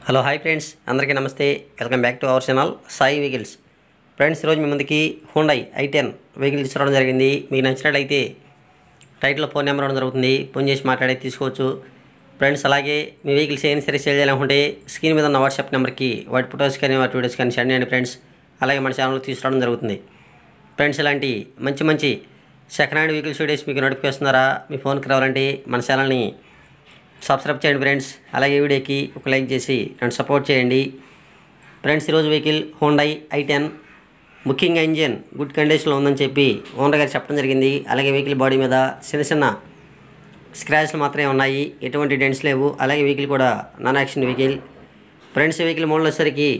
hello hi friends అందరికీ నమస్తే welcome back to our channel Sai vehicles friends ఈరోజు మీ ముందుకి హుండై ఐ టెన్ వెహికల్ తీసుకురావడం జరిగింది మీకు నచ్చినట్లయితే టైటిల్లో ఫోన్ నెంబర్ ఇవ్వడం జరుగుతుంది ఫోన్ చేసి మాట్లాడి తీసుకోవచ్చు ఫ్రెండ్స్ అలాగే మీ వెహికల్స్ ఏమైనా సరే సేల్ చేయాలనుకుంటే స్క్రీన్ మీద ఉన్న వాట్సాప్ నెంబర్కి వాటి ఫొటోస్ కానీ వాటి వీడియోస్ కానీ సెండ్ చేయండి ఫ్రెండ్స్ అలాగే మన ఛానల్లో తీసుకురావడం జరుగుతుంది ఫ్రెండ్స్ ఇలాంటి మంచి మంచి సెకండ్ హ్యాండ్ వెహికల్స్ వీడియోస్ మీకు నోటిఫికేషన్ ద్వారా మీ ఫోన్కి రావాలంటే మన ఛానల్ని సబ్స్క్రైబ్ చేయండి ఫ్రెండ్స్ అలాగే ఈ వీడియోకి ఒక లైక్ చేసి నన్ను సపోర్ట్ చేయండి ఫ్రెండ్స్ ఈరోజు వెహికల్ హోండై ఐ టెన్ ముఖ్యంగా ఇంజిన్ గుడ్ కండిషన్లో ఉందని చెప్పి ఓనర్ గారు చెప్పడం జరిగింది అలాగే వెహికల్ బాడీ మీద చిన్న చిన్న స్క్రాచ్లు మాత్రమే ఉన్నాయి ఎటువంటి డెంట్స్ లేవు అలాగే వెహికల్ కూడా non action vehicle friends vehicle model వచ్చేసరికి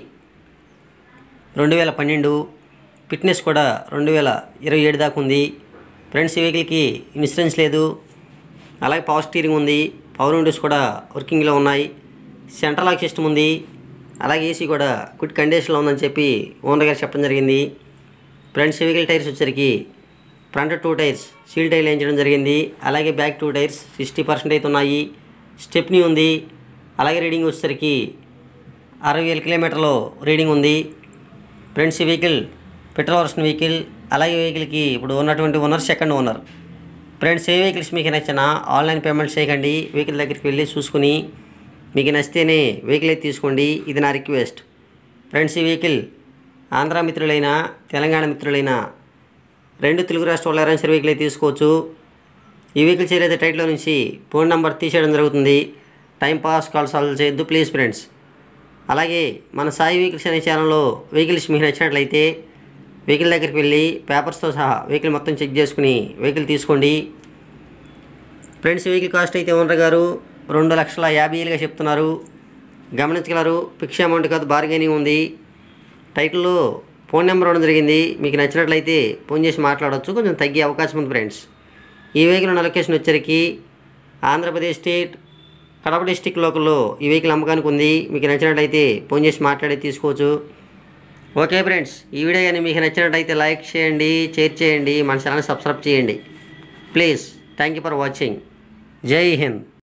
రెండు వేల పన్నెండు ఫిట్నెస్ కూడా రెండు వేల ఇరవై ఏడు దాకా ఉంది ఫ్రెండ్స్ ఈ వెహికల్కి ఇన్సూరెన్స్ లేదు అలాగే పవర్ స్టీరింగ్ ఉంది పవర్ విండోస్ కూడా వర్కింగ్లో ఉన్నాయి సెంట్రల్ లాక్ సిస్టమ్ ఉంది అలాగే ఏసీ కూడా గుడ్ కండిషన్లో ఉందని చెప్పి ఓనర్ గారు చెప్పడం జరిగింది ఫ్రంట్ వెహికల్ టైర్స్ వచ్చరికి front two tyres seal tyre వేయించడం జరిగింది అలాగే back two tyres sixty percent అయితే ఉన్నాయి స్టెప్నీ ఉంది అలాగే రీడింగ్ వచ్చేసరికి అరవై వేల కిలోమీటర్లో రీడింగ్ ఉంది ఫ్రెండ్స్ ఈ వెహికల్ పెట్రోల్ వర్షన్ వెహికల్ అలాగే వెహికల్కి ఇప్పుడు ఉన్నటువంటి ఓనర్ సెకండ్ ఓనర్ ఫ్రెండ్స్ ఏ వెహికల్స్ మీకు నచ్చినా ఆన్లైన్ పేమెంట్ చేయకండి వెహికల్ దగ్గరికి వెళ్ళి చూసుకుని మీకు నచ్చితేనే వెహికల్ అయితే తీసుకోండి ఇది నా రిక్వెస్ట్ ఫ్రెండ్స్ ఈ వెహికల్ ఆంధ్ర మిత్రులైన తెలంగాణ మిత్రులైన రెండు తెలుగు రాష్ట్రాల ఎవరైనా వెహికల్ అయితే తీసుకోవచ్చు ఈ వెహికల్స్ ఏదైతే టైట్లో నుంచి ఫోన్ నెంబర్ తీసేయడం జరుగుతుంది టైం పాస్ కాల్ సాల్వ్ చేయొద్దు ప్లీజ్ ఫ్రెండ్స్ అలాగే మన సాయి వెహికల్స్ అనే ఛానల్లో వెహికల్స్ మీకు నచ్చినట్లయితే వెహికల్ దగ్గరికి వెళ్ళి పేపర్స్తో సహా వెహికల్ మొత్తం చెక్ చేసుకుని వెహికల్ తీసుకోండి ఫ్రెండ్స్ వెహికల్ కాస్ట్ అయితే ఓనర్ గారు రెండు లక్షల యాభై వేలుగా చెప్తున్నారు గమనించగలరు ఫిక్స్ అమౌంట్ కాదు బార్గెనింగ్ ఉంది టైటిల్లో ఫోన్ నెంబర్ ఇవ్వడం జరిగింది మీకు నచ్చినట్లయితే ఫోన్ చేసి మాట్లాడవచ్చు కొంచెం తగ్గే అవకాశం ఉంది ఫ్రెండ్స్ ఈ వెహికల్ ఉన్న లొకేషన్ వచ్చరికి ఆంధ్రప్రదేశ్ స్టేట్ కడప డిస్టిక్ లోకల్లో ఈ వెహికల్ అమ్మకానికి ఉంది మీకు నచ్చినట్లయితే ఫోన్ చేసి మాట్లాడి తీసుకోవచ్చు ఓకే ఫ్రెండ్స్ ఈ వీడియో కానీ మీకు నచ్చినట్లయితే లైక్ చేయండి షేర్ చేయండి మన ఛానల్ సబ్స్క్రైబ్ చేయండి please thank you for watching జై హింద్